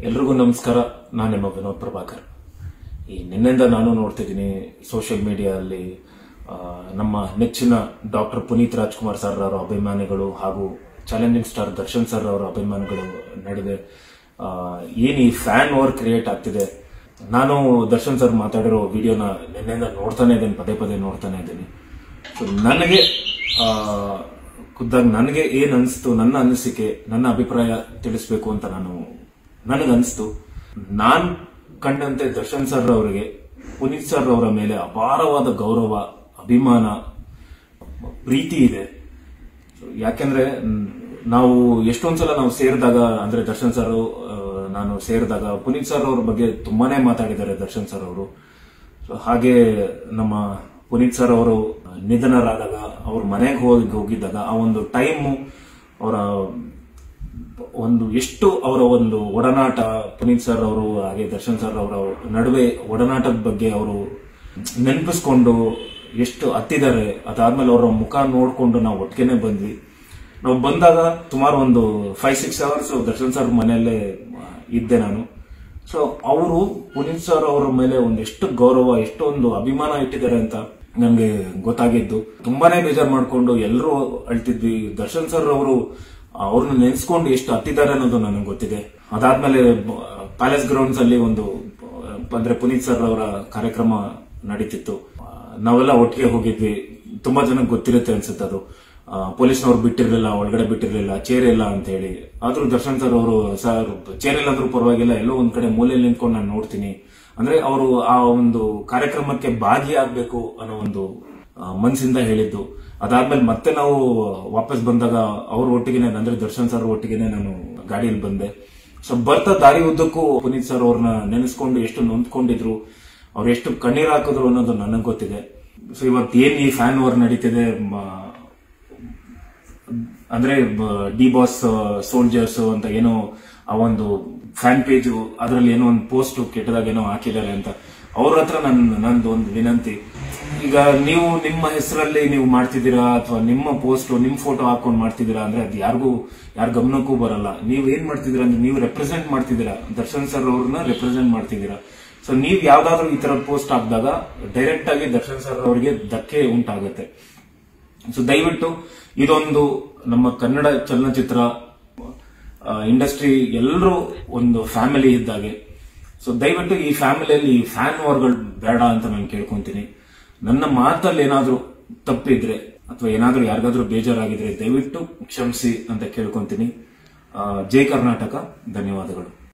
ಎಲ್ರಿಗೂ ನಮಸ್ಕಾರ ನಾನು ನಿಮ್ಮ ವಿನೋದ್ ಪ್ರಭಾಕರ್ ಈ ನಿನ್ನೆಯಿಂದ ನಾನು ನೋಡ್ತಿದ್ದೀನಿ ಸೋಷಿಯಲ್ ಮೀಡಿಯಾದಲ್ಲಿ ಆ, ನಮ್ಮ ನೆಚ್ಚಿನ ಡಾಕ್ಟರ್ ಪುನೀತ್ ರಾಜ್ಕುಮಾರ್ ಸರ್ ಅವರ ಅಭಿಮಾನಿಗಳು ಹಾಗೂ ಚಾಲೆಂಜಿಂಗ್ ಸ್ಟಾರ್ ದರ್ಶನ್ ಸರ್ ಅವರ ಅಭಿಮಾನಿಗಳು ನಡುವೆ ಆ, ಏನ್ ಈ ಫ್ಯಾನ್ ಓವರ್ ಕ್ರಿಯೇಟ್ ಆಗ್ತಿದೆ ನಾನು ದರ್ಶನ್ ಸರ್ ಮಾತಾಡಿರೋ ವಿಡಿಯೋನ ನಿನ್ನೆಯಿಂದ ನೋಡ್ತಾನೆ ಇದ್ದೀನಿ ಪದೇ ಪದೇ ನೋಡ್ತಾನೆ ಇದ್ದೀನಿ ಸೊ ನನಗೆ ಆ, ಖುದ್ದಾಗಿ ನನಗೆ ಏನ್ ಅನಿಸ್ತು ನನ್ನ ಅನಿಸಿಕೆ ನನ್ನ ಅಭಿಪ್ರಾಯ ತಿಳಿಸ್ಬೇಕು ಅಂತ ನಾನು ನನಗನ್ಸ್ತು ನಾನ್ ಕಂಡಂತೆ ದರ್ಶನ್ ಸರ್ ಅವರಿಗೆ ಪುನೀತ್ ಸರ್ ಅವರ ಮೇಲೆ ಅಪಾರವಾದ ಗೌರವ ಅಭಿಮಾನ ಪ್ರೀತಿ ಇದೆ So, ಯಾಕೆಂದ್ರೆ ಮ್, ನಾವು ಎಷ್ಟೊಂದ್ಸಲ ನಾವು ಸೇರಿದಾಗ ಅಂದ್ರೆ ದರ್ಶನ್ ಸರ್ ಆ, ನಾನು ಸೇರಿದಾಗ ಪುನೀತ್ ಸರ್ ಅವ್ರ ಬಗ್ಗೆ ತುಂಬಾನೇ ಮಾತಾಡಿದ್ದಾರೆ ದರ್ಶನ್ ಸರ್ ಅವರು So, ಹಾಗೆ ನಮ್ಮ ಪುನೀತ್ ಸರ್ ಅವರು ನಿಧನರಾದಾಗ ಅವ್ರ ಮನೆಗೆ ಹೋಗಿ ಹೋಗಿದ್ದಾಗ ಆ ಒಂದು ಟೈಮು ಅವರ ಒಂದು ಎಷ್ಟು ಅವರ ಒಂದು ಒಡನಾಟ ಪುನೀತ್ ಸರ್ ಅವರು ಹಾಗೆ ದರ್ಶನ್ ಸರ್ ಅವರ ನಡುವೆ ಒಡನಾಟದ ಬಗ್ಗೆ ಅವರು ನೆನಪಿಸ್ಕೊಂಡು ಎಷ್ಟು ಹತ್ತಿದ್ದಾರೆ ಅದಾದ್ಮೇಲೆ ಅವರ ಮುಖ ನೋಡ್ಕೊಂಡು ನಾವು ಒಟ್ಟಿಗೆನೆ ಬಂದ್ವಿ ನಾವು ಬಂದಾಗ ಸುಮಾರು ಒಂದು five six hours Darshan sir ಮನೆಯಲ್ಲೇ ಆ, ಇದ್ದೆ ನಾನು ಸೊ ಅವರು ಪುನೀತ್ ಸರ್ ಅವರ ಮೇಲೆ ಒಂದೆಷ್ಟು ಗೌರವ ಎಷ್ಟೊಂದು ಅಭಿಮಾನ ಇಟ್ಟಿದ್ದಾರೆ ಅಂತ ನನ್ಗೆ ಗೊತ್ತಾಗಿದ್ದು ತುಂಬಾನೇ ಬೇಜಾರ್ ಮಾಡ್ಕೊಂಡು ಎಲ್ಲರೂ ಅಳ್ತಿದ್ವಿ ದರ್ಶನ್ ಸರ್ ಅವರು ಅವ್ರನ್ನ ನೆನೆಸ್ಕೊಂಡು ಎಷ್ಟು ಹತ್ತಿದ್ದಾರೆ ಅನ್ನೋದು ನನಗೆ ಗೊತ್ತಿದೆ ಅದಾದ್ಮೇಲೆ ಪ್ಯಾಲೇಸ್ ಗ್ರೌಂಡ್ಸ್ ಅಲ್ಲಿ ಒಂದು ಆ, ಅಂದ್ರೆ ಪುನೀತ್ ಸರ್ ಅವರ ಕಾರ್ಯಕ್ರಮ ನಡೀತಿತ್ತು ಆ, ನಾವೆಲ್ಲ ಒಟ್ಟಿಗೆ ಹೋಗಿದ್ವಿ ತುಂಬಾ ಜನಕ್ಕೆ ಗೊತ್ತಿರುತ್ತೆ ಅನ್ಸುತ್ತೆ ಅದು ಆ, ಪೊಲೀಸ್ನವ್ರು ಬಿಟ್ಟಿರ್ಲಿಲ್ಲ ಒಳಗಡೆ ಬಿಟ್ಟಿರ್ಲಿಲ್ಲ ಚೇರ್ ಇಲ್ಲ ಅಂತ ಹೇಳಿ ಆದ್ರೂ ದರ್ಶನ್ ಸರ್ ಅವರು ಸರ್ ಚೇರ್ ಇಲ್ಲ ಅಂದ್ರೂ ಪರವಾಗಿಲ್ಲ ಎಲ್ಲೋ ಒಂದ್ ಕಡೆ ಮೂಲೆಯಲ್ಲಿ ನಿಂತ್ಕೊಂಡು ನಾನು ನೋಡ್ತೀನಿ ಅಂದ್ರೆ ಅವರು ಆ ಒಂದು ಕಾರ್ಯಕ್ರಮಕ್ಕೆ ಭಾಗಿಯಾಗಬೇಕು ಅನ್ನೋ ಒಂದು ಆ, ಮನ್ಸಿಂದ ಹೇಳಿದ್ದು ಅದಾದ್ಮೇಲೆ ಮತ್ತೆ ನಾವು ವಾಪಸ್ ಬಂದಾಗ ಅವ್ರ ಒಟ್ಟಿಗೆನೆ ಅಂದ್ರೆ ದರ್ಶನ್ ಸರ್ ಒಟ್ಟಿಗೆನೆ ನಾನು ಗಾಡಿಯಲ್ಲಿ ಬಂದೆ ಸೊ ಬರ್ತಾ ದಾರಿ ಉದ್ದಕ್ಕೂ ಪುನೀತ್ ಸರ್ ಅವ್ರನ್ನ ನೆನೆಸ್ಕೊಂಡು ಎಷ್ಟು ನೊಂದ್ಕೊಂಡಿದ್ರು ಅವ್ರು ಎಷ್ಟು ಕಣ್ಣೀರ್ ಹಾಕಿದ್ರು ಅನ್ನೋದು ನನಗೆ ಗೊತ್ತಿದೆ ಸೊ ಇವತ್ತು ಏನ್ ಈ ಫ್ಯಾನ್ ವಾರ್ ನಡೀತಿದೆ ಮ- ಅಂದ್ರೆ ಡಿ ಬಾಸ್ ಸೋಲ್ಜರ್ಸ್ ಅಂತ ಏನೋ ಆ ಒಂದು ಫ್ಯಾನ್ ಪೇಜ್ ಅದರಲ್ಲಿ ಏನೋ ಒಂದು ಪೋಸ್ಟ್ ಕೆಟ್ಟದಾಗ ಏನೋ ಹಾಕಿದ್ದಾರೆ ಅಂತ ಅವ್ರ ಹತ್ರ ನನ್ ನಂದು ಒಂದು ವಿನಂತಿ ಈಗ ನೀವು ನಿಮ್ಮ ಹೆಸರಲ್ಲಿ ನೀವು ಮಾಡ್ತಿದ್ದೀರಾ ಅಥವಾ ನಿಮ್ಮ ಪೋಸ್ಟ್ ನಿಮ್ ಫೋಟೋ ಹಾಕೊಂಡು ಮಾಡ್ತಿದ್ದೀರಾ ಅಂದ್ರೆ ಅದು ಯಾರಿಗೂ ಯಾರ ಗಮನಕ್ಕೂ ಬರಲ್ಲ ನೀವು ಏನ್ ಮಾಡ್ತಿದ್ದೀರಾ ಅಂದ್ರೆ ನೀವು ರೆಪ್ರೆಸೆಂಟ್ ಮಾಡ್ತಿದ್ದೀರಾ ದರ್ಶನ್ ಸರ್ ಅವ್ರನ್ನ ರೆಪ್ರೆಸೆಂಟ್ ಮಾಡ್ತಿದ್ದೀರಾ ಸೊ ನೀವ್ ಯಾವ್ದಾದ್ರು ಈ ತರ ಪೋಸ್ಟ್ ಹಾಕಿದಾಗ ಡೈರೆಕ್ಟ್ ಆಗಿ ದರ್ಶನ್ ಸರ್ ಅವರಿಗೆ ಧಕ್ಕೆ ಉಂಟಾಗುತ್ತೆ ಸೊ ದಯವಿಟ್ಟು ಇದೊಂದು ನಮ್ಮ ಕನ್ನಡ ಚಲನಚಿತ್ರ ಇಂಡಸ್ಟ್ರಿ ಎಲ್ಲರೂ ಒಂದು ಫ್ಯಾಮಿಲಿ ಇದ್ದಾಗೆ ಸೊ ದಯವಿಟ್ಟು ಈ ಫ್ಯಾಮಿಲಿಯಲ್ಲಿ ಈ ಫ್ಯಾನ್ ವಾರ್ಗಳು ಬೇಡ ಅಂತ ನಾನು ಕೇಳ್ಕೊಂತೀನಿ ನನ್ನ ಮಾತಲ್ಲಿ ಏನಾದ್ರೂ ತಪ್ಪಿದ್ರೆ ಅಥವಾ ಏನಾದ್ರೂ ಯಾರಿಗಾದ್ರೂ ಬೇಜಾರಾಗಿದ್ರೆ ದಯವಿಟ್ಟು ಕ್ಷಮಿಸಿ ಅಂತ ಕೇಳ್ಕೊಂತೀನಿ ಆ, ಜೈ ಕರ್ನಾಟಕ ಧನ್ಯವಾದಗಳು